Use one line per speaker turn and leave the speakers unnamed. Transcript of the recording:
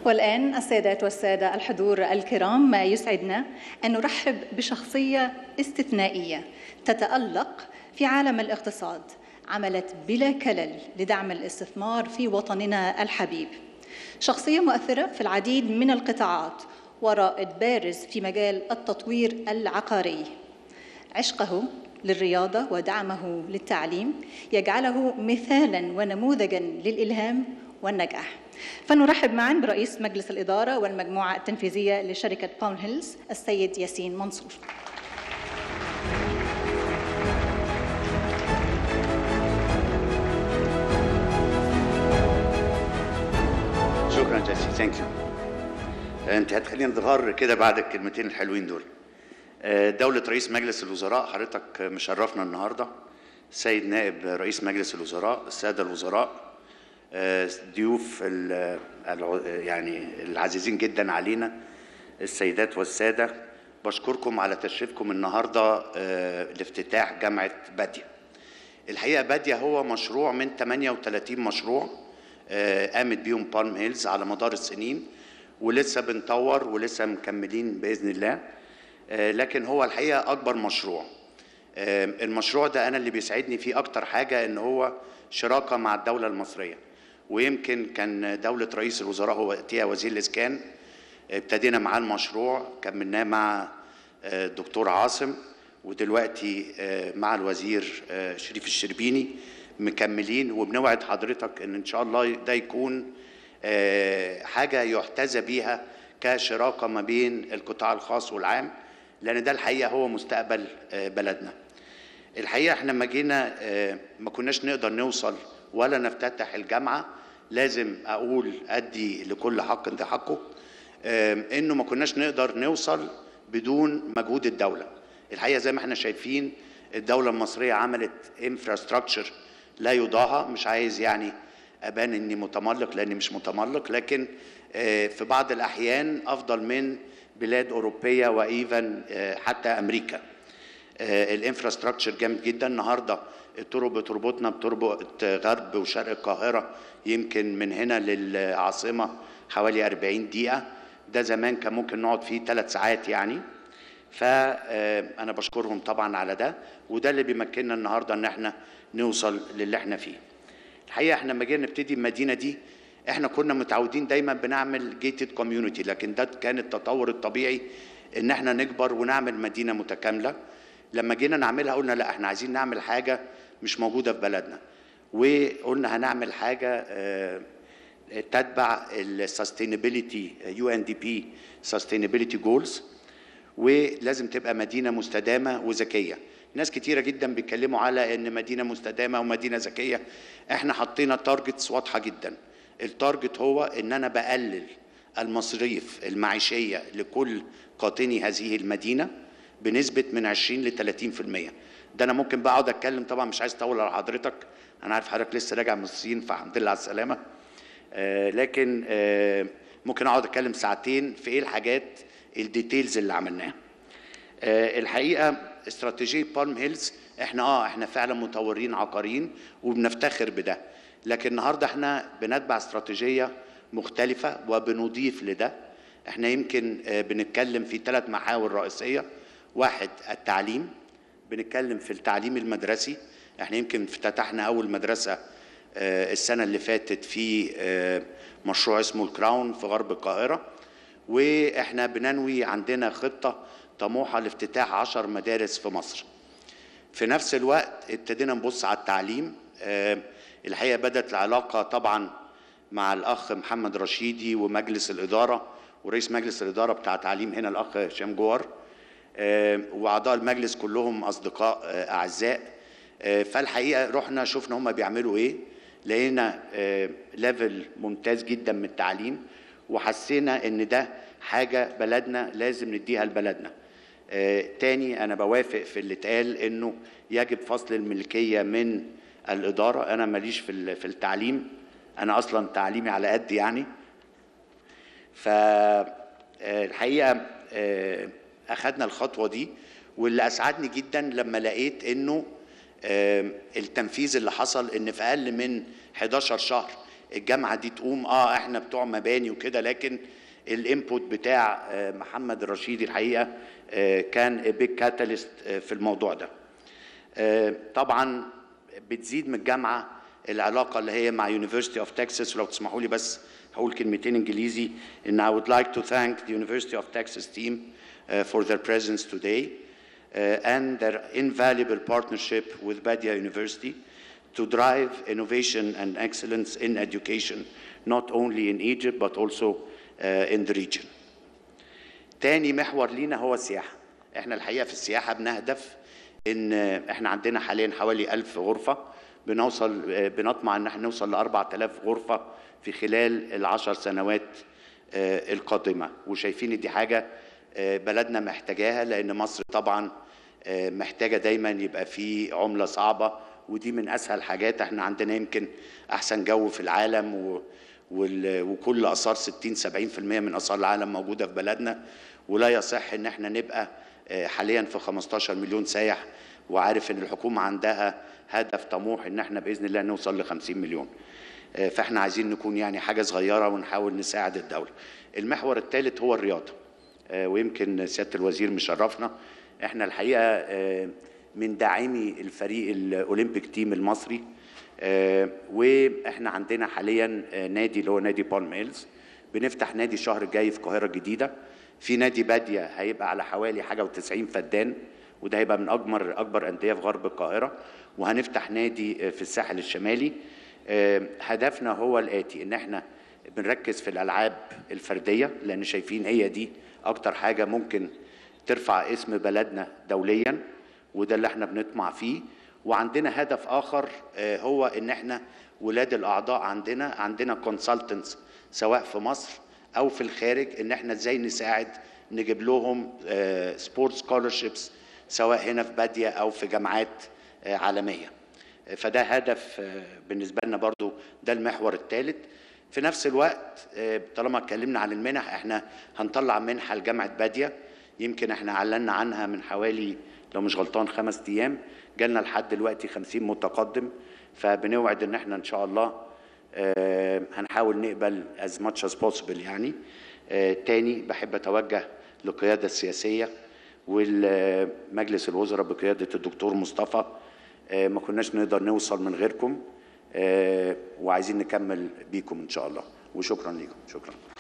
والآن السيدات والسادة الحضور الكرام يسعدنا أن نرحب بشخصية استثنائية تتألق في عالم الاقتصاد عملت بلا كلل لدعم الاستثمار في وطننا الحبيب شخصية مؤثرة في العديد من القطاعات ورائد بارز في مجال التطوير العقاري عشقه للرياضة ودعمه للتعليم يجعله مثالا ونموذجا للإلهام والنجاح فنرحب معا برئيس مجلس الإدارة والمجموعة التنفيذية لشركة باون هيلز السيد ياسين منصور
شكرا جيسي ثانك يو انت هتخلينا نتغر كده بعد الكلمتين الحلوين دول آه، دولة رئيس مجلس الوزراء حضرتك مشرفنا النهارده سيد نائب رئيس مجلس الوزراء السادة الوزراء آه، ضيوف ال- الع- يعني العزيزين جدا علينا السيدات والسادة بشكركم على تشريفكم النهارده آه، لافتتاح جامعة بادية الحقيقه بادية هو مشروع من 38 مشروع آه، قامت بيهم بالم هيلز على مدار السنين ولسه بنطور ولسه مكملين باذن الله آه، لكن هو الحقيقه اكبر مشروع آه، المشروع ده انا اللي بيسعدني فيه اكتر حاجه ان هو شراكه مع الدوله المصريه ويمكن كان دوله رئيس الوزراء هو وقتها وزير الاسكان ابتدينا معاه المشروع كملناه مع آه، الدكتور عاصم ودلوقتي آه، مع الوزير آه، شريف الشربيني مكملين وبنوعد حضرتك ان ان شاء الله ده يكون آه، حاجه يحتذى بيها كشراكه ما بين القطاع الخاص والعام لان ده الحقيقه هو مستقبل آه، بلدنا. الحقيقه احنا لما جينا آه، ما كناش نقدر نوصل ولا نفتتح الجامعه لازم اقول ادي لكل حق انت حقه آه، انه ما كناش نقدر نوصل بدون مجهود الدوله. الحقيقه زي ما احنا شايفين الدوله المصريه عملت انفراستراكشر لا يضاهى مش عايز يعني ابان اني متملق لاني مش متملق لكن آه، في بعض الاحيان افضل من بلاد اوروبيه وايفن آه، حتى امريكا. الانفراستراكشر جامد جدا النهارده الطرق بتربطنا بتربط غرب وشرق القاهره يمكن من هنا للعاصمه حوالي 40 دقيقه ده زمان كان ممكن نقعد فيه ثلاث ساعات يعني فانا بشكرهم طبعا على ده وده اللي بيمكننا النهارده ان احنا نوصل للي احنا فيه الحقيقه احنا لما جينا نبتدي المدينه دي احنا كنا متعودين دايما بنعمل جيتد كوميونتي لكن ده كان التطور الطبيعي ان احنا نكبر ونعمل مدينه متكامله لما جينا نعملها قلنا لا احنا عايزين نعمل حاجه مش موجوده في بلدنا وقلنا هنعمل حاجه آه، تتبع السستينابيلتي يو ان دي بي سستينابيلتي جولز ولازم تبقى مدينه مستدامه وذكيه ناس كتيره جدا بيتكلموا على ان مدينه مستدامه ومدينه ذكيه احنا حطينا تارجتس واضحه جدا التارجت هو ان انا بقلل المصاريف المعيشيه لكل قاطني هذه المدينه بنسبه من 20 ل 30% ده انا ممكن بقى اقعد اتكلم طبعا مش عايز اطول على حضرتك انا عارف حضرتك لسه راجع من الصين فالحمد لله على السلامه آه، لكن آه، ممكن اقعد اتكلم ساعتين في ايه الحاجات الديتيلز اللي عملناها آه، الحقيقه استراتيجيه بالم هيلز احنا اه احنا فعلا مطورين عقاريين وبنفتخر بده لكن النهارده احنا بنتبع استراتيجيه مختلفه وبنضيف لده احنا يمكن آه، بنتكلم في ثلاث محاور رئيسيه واحد التعليم بنتكلم في التعليم المدرسي احنا يمكن افتتحنا اول مدرسه آه، السنه اللي فاتت في آه، مشروع اسمه الكراون في غرب القاهره واحنا بننوي عندنا خطه طموحه لافتتاح عشر مدارس في مصر في نفس الوقت ابتدينا نبص على التعليم آه، الحقيقه بدات العلاقه طبعا مع الاخ محمد رشيدي ومجلس الاداره ورئيس مجلس الاداره بتاع تعليم هنا الاخ هشام جوهر آه، واعضاء المجلس كلهم اصدقاء آه، اعزاء آه، فالحقيقه رحنا شفنا هم بيعملوا ايه لقينا آه، ليفل ممتاز جدا من التعليم وحسينا ان ده حاجه بلدنا لازم نديها لبلدنا آه، تاني انا بوافق في اللي اتقال انه يجب فصل الملكيه من الاداره انا ماليش في ال- في التعليم انا اصلا تعليمي على قد يعني فالحقيقه اخذنا الخطوه دي واللي اسعدني جدا لما لقيت انه آه، التنفيذ اللي حصل ان في اقل من 11 شهر الجامعه دي تقوم اه احنا بتوع مباني وكده لكن الانبوت بتاع آه، محمد الرشيدي الحقيقه آه، كان بيج كاتاليست في الموضوع ده آه، طبعا بتزيد من الجامعه العلاقه اللي هي مع University of Texas ولو تسمحوا لي بس هقول كلمتين انجليزي ان I would like to thank the University of Texas team uh, for their presence today uh, and their invaluable partnership with Badia University to drive innovation and excellence in education not only in Egypt but also uh, in the region. تاني محور لينا هو السياحة احنا الحقيقة في السياحة بنهدف ان احنا عندنا حاليا حوالي ألف غرفة بنوصل بنطمع ان احنا نوصل ل 4000 غرفة في خلال العشر سنوات آه، القادمة وشايفين دي حاجة آه، بلدنا محتاجاها لأن مصر طبعا آه، محتاجة دايما يبقى في عملة صعبة ودي من أسهل حاجات احنا عندنا يمكن أحسن جو في العالم و وال- وكل آثار 60 70% من آثار العالم موجودة في بلدنا ولا يصح إن احنا نبقى آه، حاليا في 15 مليون سايح وعارف إن الحكومة عندها هدف طموح إن احنا بإذن الله نوصل ل 50 مليون. آه، فاحنا عايزين نكون يعني حاجه صغيره ونحاول نساعد الدوله. المحور الثالث هو الرياضه. آه، ويمكن سياده الوزير مشرفنا احنا الحقيقه آه، من داعمي الفريق الاولمبيك تيم المصري آه، واحنا عندنا حاليا آه، نادي اللي هو نادي بالم هيلز بنفتح نادي الشهر الجاي في القاهره الجديده في نادي باديه هيبقى على حوالي حاجه و90 فدان وده هيبقى من اكبر اكبر انديه في غرب القاهره وهنفتح نادي آه، في الساحل الشمالي آه، هدفنا هو الاتي ان احنا بنركز في الالعاب الفرديه لان شايفين هي دي اكتر حاجه ممكن ترفع اسم بلدنا دوليا وده اللي احنا بنطمع فيه وعندنا هدف اخر آه، هو ان احنا ولاد الاعضاء عندنا عندنا كونسلتنتس سواء في مصر او في الخارج ان احنا ازاي نساعد نجيب لهم سبورت سكولرشيبس سواء هنا في باديه او في جامعات آه، عالميه فده هدف آه، بالنسبه لنا برضو ده المحور الثالث في نفس الوقت آه، طالما اتكلمنا عن المنح احنا هنطلع منحه لجامعه باديه يمكن احنا اعلنا عنها من حوالي لو مش غلطان خمس ايام جالنا لحد دلوقتي 50 متقدم فبنوعد ان احنا ان شاء الله آه، هنحاول نقبل as much as possible يعني آه، تاني بحب اتوجه للقياده السياسيه والمجلس الوزراء بقياده الدكتور مصطفى آه، ما كناش نقدر نوصل من غيركم آه، وعايزين نكمل بيكم ان شاء الله وشكرا لكم شكرا